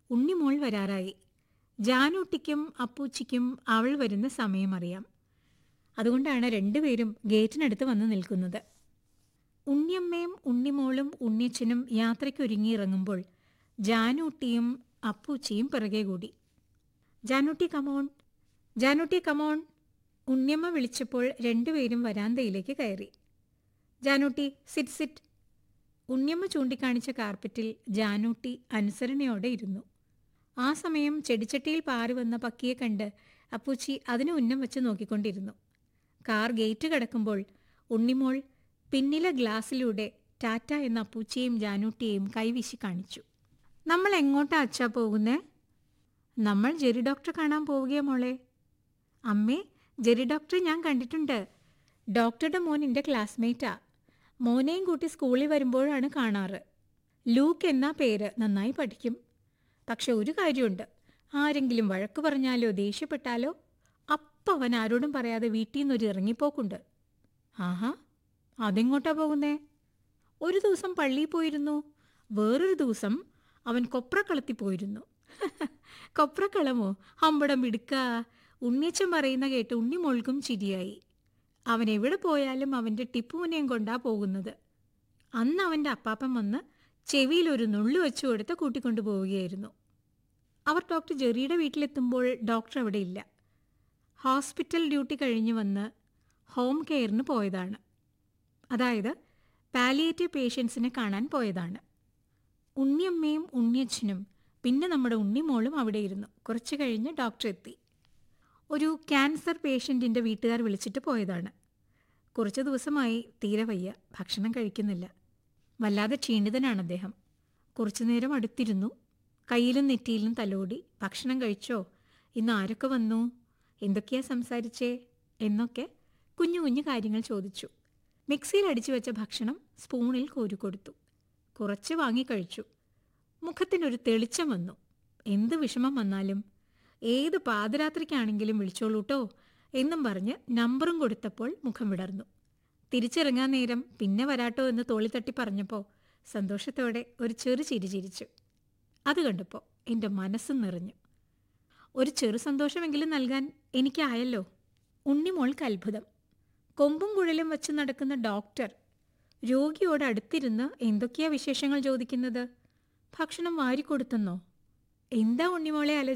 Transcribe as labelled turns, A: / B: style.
A: ഉണ്ണിമോൾ വരാറായി ജാനൂട്ടിക്കും അപ്പൂച്ചിക്കും അവൾ വരുന്ന സമയം അറിയാം അതുകൊണ്ടാണ് രണ്ടുപേരും ഗേറ്റിനടുത്ത് വന്ന് നിൽക്കുന്നത് ഉണ്ണിയമ്മയും ഉണ്ണിമോളും ഉണ്ണിയച്ഛനും യാത്രയ്ക്കൊരുങ്ങിയിറങ്ങുമ്പോൾ ജാനൂട്ടിയും അപ്പൂച്ചിയും പിറകെ കൂടി ജാനൂട്ടി കമോൺ ജാനൂട്ടി കമോൺ ഉണ്ണിയമ്മ വിളിച്ചപ്പോൾ രണ്ടുപേരും വരാന്തയിലേക്ക് കയറി ജാനൂട്ടി സിറ്റ് സിറ്റ് ഉണ്ണിയമ്മ ചൂണ്ടിക്കാണിച്ച കാർപ്പറ്റിൽ ജാനൂട്ടി അനുസരണയോടെ ഇരുന്നു ആ സമയം ചെടിച്ചട്ടിയിൽ പാറി വന്ന പക്കിയെ കണ്ട് അപ്പൂച്ചി അതിന് ഉന്നം വെച്ച് നോക്കിക്കൊണ്ടിരുന്നു കാർ ഗേറ്റ് കടക്കുമ്പോൾ ഉണ്ണിമോൾ പിന്നിലെ ഗ്ലാസ്സിലൂടെ ടാറ്റ എന്ന അപ്പൂച്ചിയെയും ജാനൂട്ടിയെയും കൈവീശി കാണിച്ചു നമ്മൾ എങ്ങോട്ടാ അച്ഛാ പോകുന്നേ നമ്മൾ ജെറി ഡോക്ടറെ കാണാൻ പോവുകയാ മോളെ അമ്മേ ജെറി ഡോക്ടറെ ഞാൻ കണ്ടിട്ടുണ്ട് ഡോക്ടറുടെ മോൻ എൻ്റെ ക്ലാസ്മേറ്റാ മോനെയും കൂട്ടി സ്കൂളിൽ വരുമ്പോഴാണ് കാണാറ് ലൂക്ക് എന്നാ പേര് നന്നായി പഠിക്കും പക്ഷെ ഒരു കാര്യമുണ്ട് ആരെങ്കിലും വഴക്ക് പറഞ്ഞാലോ ദേഷ്യപ്പെട്ടാലോ അപ്പം അവൻ ആരോടും പറയാതെ വീട്ടിൽ നിന്നൊരു ഇറങ്ങിപ്പോക്കുണ്ട് ആഹാ അതെങ്ങോട്ടാ പോകുന്നേ ഒരു ദിവസം പള്ളിയിൽ പോയിരുന്നു വേറൊരു ദിവസം അവൻ കൊപ്രക്കളത്തിൽ പോയിരുന്നു കൊപ്രക്കളമോ അമ്പടം മിടുക്ക ഉണ്ണിയച്ചൻ പറയുന്ന കേട്ട് ഉണ്ണിമോൾക്കും ചിരിയായി അവൻ എവിടെ പോയാലും അവൻ്റെ ടിപ്പുവിനെയും കൊണ്ടാ പോകുന്നത് അന്ന് അവൻ്റെ അപ്പാപ്പൻ വന്ന് ചെവിയിൽ ഒരു നുള്ളു വെച്ചു കൊടുത്ത് കൂട്ടിക്കൊണ്ടു പോവുകയായിരുന്നു അവർ ഡോക്ടർ ജെറിയുടെ വീട്ടിലെത്തുമ്പോൾ ഡോക്ടർ അവിടെ ഇല്ല ഹോസ്പിറ്റൽ ഡ്യൂട്ടി കഴിഞ്ഞ് വന്ന് ഹോം കെയറിന് പോയതാണ് അതായത് പാലിയേറ്റീവ് പേഷ്യൻസിനെ കാണാൻ പോയതാണ് ഉണ്ണിയമ്മയും ഉണ്ണിയച്ഛനും പിന്നെ നമ്മുടെ ഉണ്ണിമോളും അവിടെ ഇരുന്നു കുറച്ച് കഴിഞ്ഞ് ഡോക്ടർ എത്തി ഒരു ക്യാൻസർ പേഷ്യൻറ്റിൻ്റെ വീട്ടുകാർ വിളിച്ചിട്ട് പോയതാണ് കുറച്ച് ദിവസമായി തീരെ വയ്യ ഭക്ഷണം കഴിക്കുന്നില്ല വല്ലാതെ ക്ഷീണിതനാണ് അദ്ദേഹം കുറച്ചു നേരം അടുത്തിരുന്നു കയ്യിലും നെറ്റിയിലും തലോടി ഭക്ഷണം കഴിച്ചോ ഇന്ന് ആരൊക്കെ വന്നു എന്തൊക്കെയാ സംസാരിച്ചേ എന്നൊക്കെ കുഞ്ഞു കുഞ്ഞു കാര്യങ്ങൾ ചോദിച്ചു മിക്സിയിൽ അടിച്ചു വെച്ച ഭക്ഷണം സ്പൂണിൽ കോരിക്കൊടുത്തു കുറച്ച് വാങ്ങിക്കഴിച്ചു മുഖത്തിനൊരു തെളിച്ചം വന്നു എന്ത് വിഷമം വന്നാലും ഏത് പാതിരാത്രിക്കാണെങ്കിലും വിളിച്ചോളൂട്ടോ എന്നും പറഞ്ഞ് നമ്പറും കൊടുത്തപ്പോൾ മുഖം വിടർന്നു തിരിച്ചിറങ്ങാൻ നേരം പിന്നെ വരാട്ടോ എന്ന് തോളി തട്ടി പറഞ്ഞപ്പോൾ സന്തോഷത്തോടെ ഒരു ചെറു ചിരി ചിരിച്ചു അത് കണ്ടപ്പോൾ എൻ്റെ മനസ്സും നിറഞ്ഞു ഒരു ചെറു സന്തോഷമെങ്കിലും നൽകാൻ എനിക്കായല്ലോ ഉണ്ണിമോൾക്ക് അത്ഭുതം കൊമ്പും കുഴലും വെച്ച് നടക്കുന്ന ഡോക്ടർ രോഗിയോട് അടുത്തിരുന്ന് എന്തൊക്കെയാ വിശേഷങ്ങൾ ചോദിക്കുന്നത് ഭക്ഷണം വാരിക്കൊടുത്തെന്നോ എന്താ ഉണ്ണിമോളെ ആലോചി